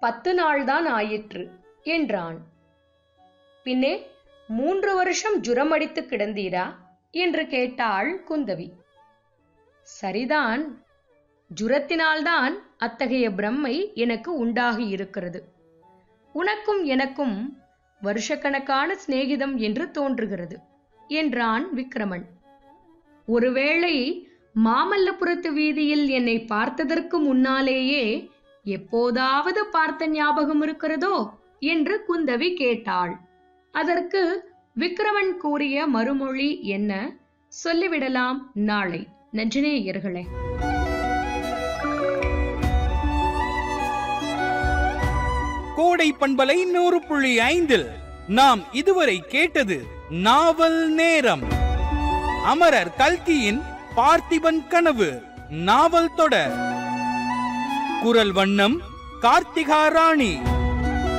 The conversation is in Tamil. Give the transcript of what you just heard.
பத்து நாள்தான் ஆயிற்று என்றான் பின்னே மூன்று வருஷம் ஜுரமடித்து கிடந்தீரா என்று கேட்டாள் குந்தவி சரிதான் ஜுரத்தினால்தான் அத்தகைய பிரம்மை எனக்கு உண்டாகி இருக்கிறது உனக்கும் எனக்கும் வருஷக்கணக்கான சிநேகிதம் என்று தோன்றுகிறது என்றான் விக்ரமன் ஒருவேளை மாமல்லபுரத்து வீதியில் என்னை பார்த்ததற்கு முன்னாலேயே எப்போதாவது பார்த்த ஞாபகம் இருக்கிறதோ என்று குந்தவி கேட்டாள் அதற்கு விக்ரமன் கூறிய மறுமொழி என்ன சொல்லிவிடலாம் நாளை நன்றினேயர்களே கோடை பண்பலை நூறு புள்ளி ஐந்தில் நாம் இதுவரை கேட்டது நாவல் நேரம் அமரர் கல்கியின் பார்த்திபன் கனவு நாவல் தொடர் குரல் வண்ணம் கார்த்திகா ராணி